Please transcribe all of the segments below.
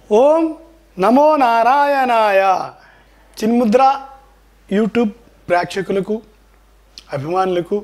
ఓం నమో నారాయణాయ చిన్ముద్ర యూట్యూబ్ ప్రేక్షకులకు అభిమానులకు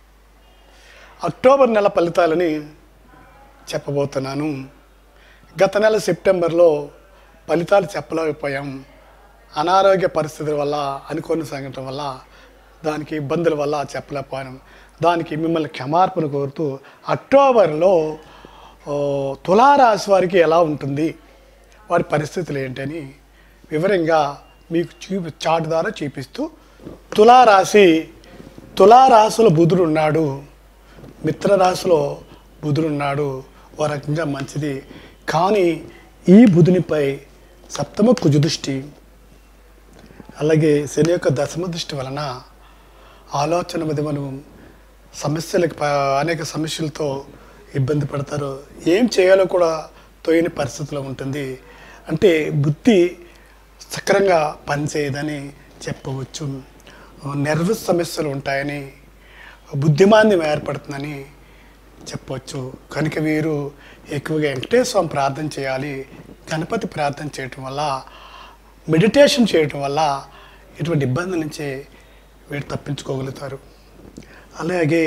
అక్టోబర్ నెల ఫలితాలని చెప్పబోతున్నాను గత నెల సెప్టెంబర్లో ఫలితాలు చెప్పలేకపోయాం అనారోగ్య పరిస్థితుల వల్ల అనుకోని సంఘటన వల్ల దానికి ఇబ్బందుల వల్ల చెప్పలేకపోయాను దానికి మిమ్మల్ని క్షమార్పణ కోరుతూ అక్టోబర్లో ఓ, తులారాశి వారికి ఎలా ఉంటుంది వారి పరిస్థితులు ఏంటని వివరంగా మీకు చూపి చాటు ద్వారా చూపిస్తూ తులారాశి తులారాశిలో బుధుడు ఉన్నాడు మిత్రరాశిలో బుధుడు ఉన్నాడు ఓ రకంగా మంచిది కానీ ఈ బుధునిపై సప్తమ కుజు దృష్టి అలాగే శని యొక్క దశమ దృష్టి వలన ఆలోచన మీద మనం సమస్యలకు ప- అనేక సమస్యలతో ఇబ్బంది పడతారు ఏం చేయాలో కూడా తోయని పరిస్థితిలో ఉంటుంది అంటే బుద్ధి సక్రంగా పనిచేయదని చెప్పవచ్చు నర్వస్ సమస్యలు ఉంటాయని బుద్ధిమాంద్యం ఏర్పడుతుందని చెప్పవచ్చు కనుక వీరు ఎక్కువగా వెంకటేశ్వర స్వామి ప్రార్థన చేయాలి గణపతి ప్రార్థన చేయటం వల్ల మెడిటేషన్ చేయటం వల్ల ఇటువంటి ఇబ్బంది నుంచి వీరు తప్పించుకోగలుగుతారు అలాగే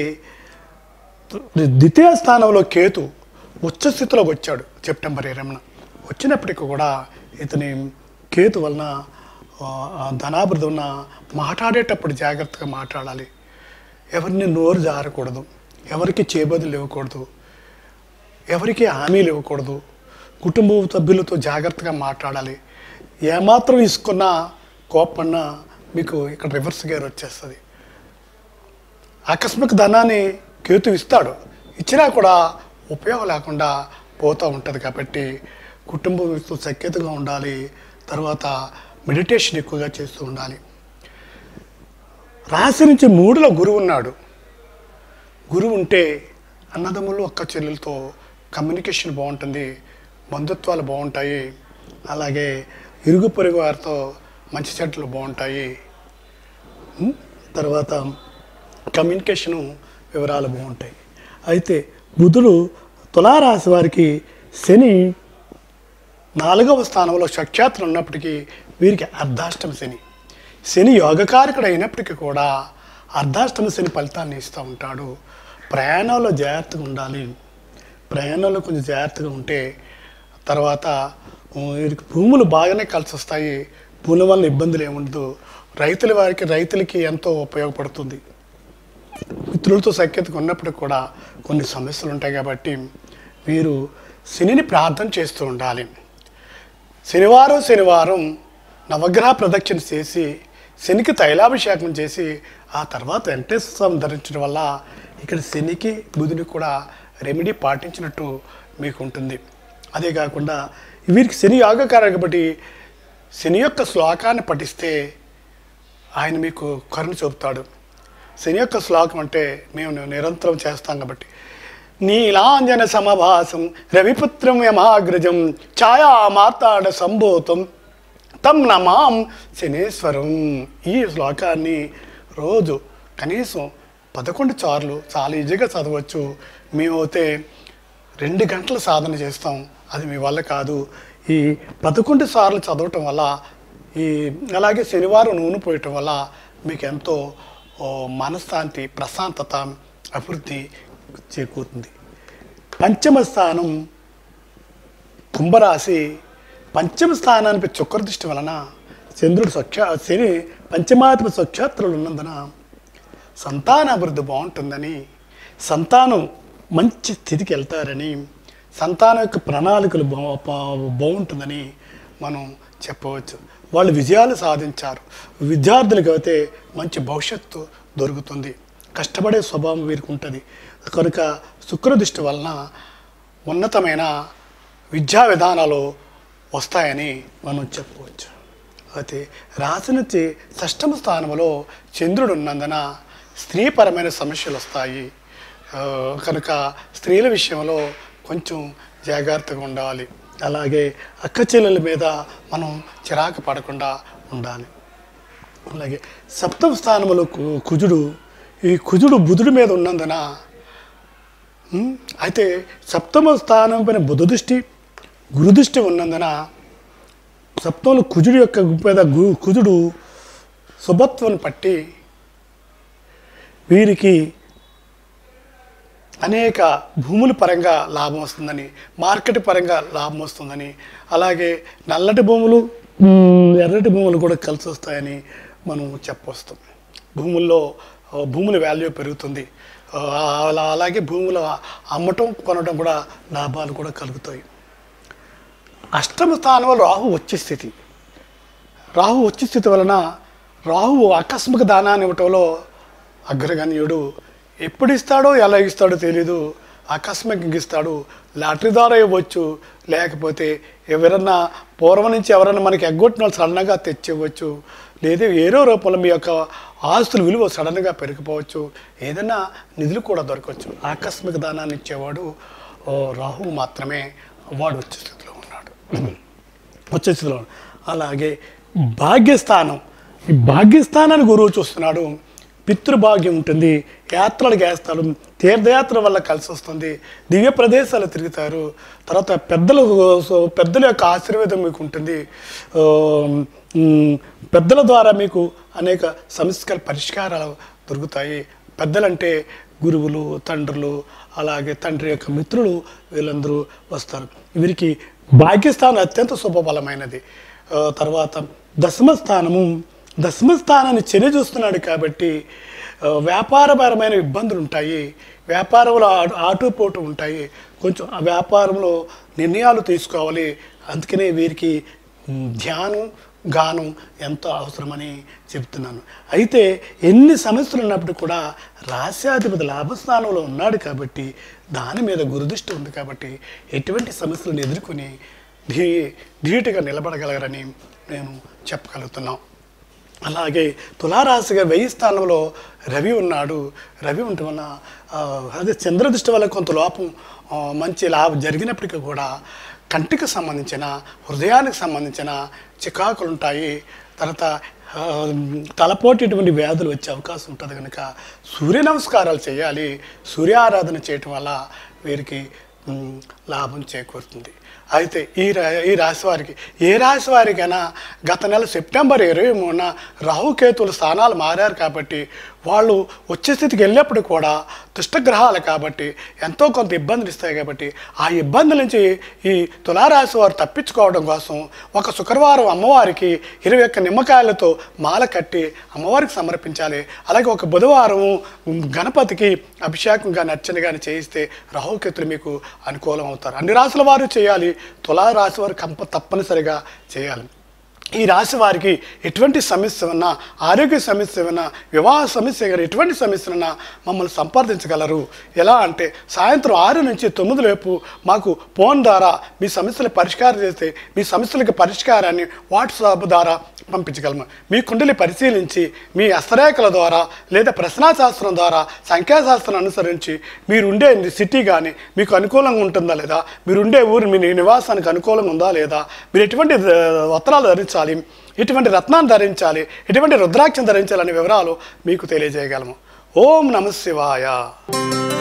ద్వితీయ స్థానంలో కేతు ఉచ్చ స్థితిలోకి వచ్చాడు సెప్టెంబర్ ఇరవైన వచ్చినప్పటికీ కూడా ఇతని కేతు వలన ఆ, ఆ ధనాభివృద్ధి ఉన్న మాట్లాడేటప్పుడు జాగ్రత్తగా మాట్లాడాలి ఎవరిని నోరు జారకూడదు ఎవరికి చేబదులు ఇవ్వకూడదు ఎవరికి హామీలు ఇవ్వకూడదు కుటుంబ సభ్యులతో జాగ్రత్తగా మాట్లాడాలి ఏమాత్రం ఇసుకున్నా కోపన్నా మీకు ఇక్కడ రివర్స్ గేర్ వచ్చేస్తుంది ఆకస్మిక ధనాన్ని కేతు ఇస్తాడు ఇచ్చినా కూడా ఉపయోగం లేకుండా పోతూ ఉంటుంది కాబట్టి కుటుంబంతో సఖ్యతగా ఉండాలి తర్వాత మెడిటేషన్ ఎక్కువగా చేస్తూ ఉండాలి రాశి నుంచి మూడులో గురువు ఉన్నాడు గురువు ఉంటే అన్నదమ్ములు అక్క చెల్లెలతో కమ్యూనికేషన్ బాగుంటుంది బంధుత్వాలు బాగుంటాయి అలాగే ఇరుగు పొరుగు వారితో మంచి చెట్లు బాగుంటాయి ఉం? తర్వాత కమ్యూనికేషను వివరాలు బాగుంటాయి అయితే బుధుడు తులారాశి వారికి శని నాలుగవ స్థానంలో సఖ్యాత్రం ఉన్నప్పటికీ వీరికి అర్ధాష్టమ శని శని యోగకారకుడు అయినప్పటికీ కూడా అర్ధాష్టమ శని ఫలితాన్ని ఇస్తూ ఉంటాడు ప్రయాణంలో జాగ్రత్తగా ఉండాలి ప్రయాణంలో కొంచెం జాగ్రత్తగా ఉంటే తర్వాత ఉ, వీరికి భూములు బాగానే కలిసి వస్తాయి భూముల వల్ల ఇబ్బందులు ఏముండదు రైతుల వారికి రైతులకి ఎంతో ఉపయోగపడుతుంది మిత్రులతో సఖ్యతగా ఉన్నప్పుడు కూడా కొన్ని సమస్యలు ఉంటాయి కాబట్టి వీరు శనిని ప్రార్థన చేస్తూ ఉండాలి శనివారం శనివారం నవగ్రహ ప్రదక్షిణ చేసి శనికి తైలాభిషేకం చేసి ఆ తర్వాత వెంకటేశ్వర స్వామి ధరించడం వల్ల ఇక్కడ శనికి బుధునికి కూడా రెమెడీ పాటించినట్టు మీకు ఉంటుంది అదే కాకుండా వీరికి శని యోగకారం కాబట్టి శని యొక్క శ్లోకాన్ని పఠిస్తే ఆయన మీకు కరుణ చూపుతాడు శని యొక్క శ్లోకం అంటే మేము నిరంతరం చేస్తాం కాబట్టి నీలాంజన సమభాసం రవిపుత్రం యమాగ్రజం ఛాయా మార్తాడ సంభూతం తం నమాం శనేశ్వరం ఈ శ్లోకాన్ని రోజు కనీసం పదకొండు సార్లు చాలా ఈజీగా చదవచ్చు మేమైతే రెండు గంటల సాధన చేస్తాం అది మీ వల్ల కాదు ఈ పదకొండు సార్లు చదవటం వల్ల ఈ అలాగే శనివారం నూనె పోయటం వల్ల మీకు ఎంతో ఓ, మనశ్శాంతి ప్రశాంతత అభివృద్ధి చేకూరుతుంది పంచమ స్థానం కుంభరాశి పంచమ స్థానానికి చుక్కరదృష్టి వలన చంద్రుడు స్వచ్ఛ శని పంచమాత్మ స్వక్షేత్రులు ఉన్నందున సంతాన అభివృద్ధి బాగుంటుందని సంతానం మంచి స్థితికి వెళ్తారని సంతానం యొక్క ప్రణాళికలు బా బా- బాగుంటుందని మనం చెప్పవచ్చు వాళ్ళు విజయాలు సాధించారు విద్యార్థులకు అయితే మంచి భవిష్యత్తు దొరుకుతుంది కష్టపడే స్వభావం వీరికి ఉంటుంది కనుక శుక్రదృష్టి వలన ఉన్నతమైన విద్యా విధానాలు వస్తాయని మనం చెప్పుకోవచ్చు అయితే రాశి నుంచి షష్టమ స్థానంలో చంద్రుడు ఉన్నందున స్త్రీపరమైన సమస్యలు వస్తాయి ఆ, కనుక స్త్రీల విషయంలో కొంచెం జాగ్రత్తగా ఉండాలి అలాగే అక్క చెల్లెల మీద మనం చిరాకు పడకుండా ఉండాలి అలాగే సప్తమ స్థానంలో కు- కుజుడు ఈ కుజుడు బుధుడి మీద ఉన్నందున ఉమ్, అయితే సప్తమ స్థానం పైన బుధ దృష్టి గురుదృష్టి ఉన్నందున సప్తంలో కుజుడు యొక్క పేద గు- కుజుడు శుభత్వం పట్టి వీరికి అనేక భూముల పరంగా లాభం వస్తుందని మార్కెట్ పరంగా లాభం వస్తుందని అలాగే నల్లటి భూములు మ్, ఎర్రటి భూములు కూడా కలిసి వస్తాయని మనం చెప్పొస్తాం భూముల్లో ఆ, భూముల వాల్యూ పెరుగుతుంది ఆ, అలా అలాగే భూముల అమ్మటం కొనడం కూడా లాభాలు కూడా కలుగుతాయి అష్టమ స్థానంలో రాహు వచ్చే స్థితి రాహు వచ్చే స్థితి వలన రాహు ఆకస్మిక దానాన్ని ఇవ్వటంలో అగ్రగణ్యుడు ఎప్పుడు ఇస్తాడో ఎలా ఇస్తాడో తెలీదు ఆకస్మికంగా ఇస్తాడు లాటరీ ద్వారా ఇవ్వచ్చు లేకపోతే ఎవరన్నా పూర్వం నుంచి ఎవరన్నా మనకి ఎగ్గొట్టిన వాళ్ళు సడన్గా తెచ్చి ఇవ్వచ్చు లేదా ఏదో రూపంలో మీ యొక్క ఆస్తుల విలువ సడన్గా పెరిగిపోవచ్చు ఏదైనా నిధులు కూడా దొరకవచ్చు ఆకస్మిక దానాన్ని ఇచ్చేవాడు ఓ రాహు మాత్రమే వాడు వచ్చే స్థితిలో ఉన్నాడు వచ్చే స్థితిలో ఉన్నాడు. అలాగే భాగ్యస్థానం ఈ భాగ్యస్థానాన్ని గురువు చూస్తున్నాడు పితృభాగ్యం ఉంటుంది యాత్రలు చేస్తాడు తీర్థయాత్ర వల్ల కలిసి వస్తుంది దివ్య ప్రదేశాలు తిరుగుతారు తర్వాత పెద్దల పెద్దల యొక్క ఆశీర్వాదం మీకు ఉంటుంది ఆ, ఉమ్, పెద్దల ద్వారా మీకు అనేక సమస్యల పరిష్కారాలు దొరుకుతాయి పెద్దలంటే గురువులు తండ్రులు అలాగే తండ్రి యొక్క మిత్రులు వీళ్ళందరూ వస్తారు వీరికి భాగ్యస్థానం అత్యంత శుభబలమైనది ఆ, తర్వాత దశమ స్థానము దశమ స్థానాన్ని చెరి చూస్తున్నాడు కాబట్టి ఆ, వ్యాపారపరమైన ఇబ్బందులు ఉంటాయి వ్యాపారంలో ఆ- ఆటుపోటు ఉంటాయి కొంచెం ఆ వ్యాపారంలో నిర్ణయాలు తీసుకోవాలి అందుకనే వీరికి మ్, ధ్యానం గానం ఎంతో అవసరమని చెప్తున్నాను అయితే ఎన్ని సమస్యలు ఉన్నప్పుడు కూడా రాశ్యాధిపతి లాభస్థానంలో ఉన్నాడు కాబట్టి దాని మీద గురుదృష్టి ఉంది కాబట్టి ఎటువంటి సమస్యలను ఎదుర్కొని ధీ ధీటుగా నిలబడగలగరని నేను చెప్పగలుగుతున్నాం అలాగే తులారాశిగా వెయ్యి స్థానంలో రవి ఉన్నాడు రవి ఉండటం వల్ల ఆ, అదే చంద్రదృష్టి వల్ల కొంత లోపం ఆ, మంచి లాభం జరిగినప్పటికీ కూడా కంటికి సంబంధించిన హృదయానికి సంబంధించిన చికాకులు ఉంటాయి తర్వాత ఆ, తలపోటు ఇటువంటి వ్యాధులు వచ్చే అవకాశం ఉంటుంది కనుక సూర్య నమస్కారాలు చేయాలి సూర్యారాధన చేయటం వల్ల వీరికి మ్, లాభం చేకూరుతుంది అయితే ఈ రా ఈ రాశి వారికి ఏ రాశి వారికైనా గత నెల సెప్టెంబర్ ఇరవై మూడున రాహుకేతువుల స్థానాలు మారారు కాబట్టి వాళ్ళు వచ్చే స్థితికి వెళ్ళినప్పుడు కూడా దుష్టగ్రహాలు కాబట్టి ఎంతో కొంత ఇబ్బందులు ఇస్తాయి కాబట్టి ఆ ఇబ్బందుల నుంచి ఈ తులారాశి వారు తప్పించుకోవడం కోసం ఒక శుక్రవారం అమ్మవారికి ఇరవై ఒక్క నిమ్మకాయలతో మాల కట్టి అమ్మవారికి సమర్పించాలి అలాగే ఒక బుధవారం గణపతికి అభిషేకం కానీ అర్చన కానీ చేయిస్తే రాహుకేతులు మీకు అనుకూలం అవుతారు అన్ని రాశుల వారు చేయాలి తులా రాశి వారు కంప తప్పనిసరిగా చేయాలి ఈ రాశి వారికి ఎటువంటి సమస్య ఉన్నా ఆరోగ్య సమస్య ఉన్నా వివాహ సమస్య కానీ ఎటువంటి సమస్య ఉన్నా మమ్మల్ని సంప్రదించగలరు ఎలా అంటే సాయంత్రం ఆరు నుంచి తొమ్మిది లోపు మాకు ఫోన్ ద్వారా మీ సమస్యలు పరిష్కారం చేస్తే మీ సమస్యలకు పరిష్కారాన్ని వాట్సాప్ ద్వారా పంపించగలము మీ కుండలి పరిశీలించి మీ హస్తరేఖల ద్వారా లేదా ప్రశ్నాశాస్త్రం ద్వారా సంఖ్యాశాస్త్రం అనుసరించి మీరుండే సిటీ కానీ మీకు అనుకూలంగా ఉంటుందా లేదా మీరుండే ఊరు మీ నివాసానికి అనుకూలంగా ఉందా లేదా మీరు ఎటువంటి ఆ, వస్త్రాలు ధరించాలి ఎటువంటి రత్నాన్ని ధరించాలి ఎటువంటి రుద్రాక్షం ధరించాలనే వివరాలు మీకు తెలియజేయగలము ఓం నమ శివాయ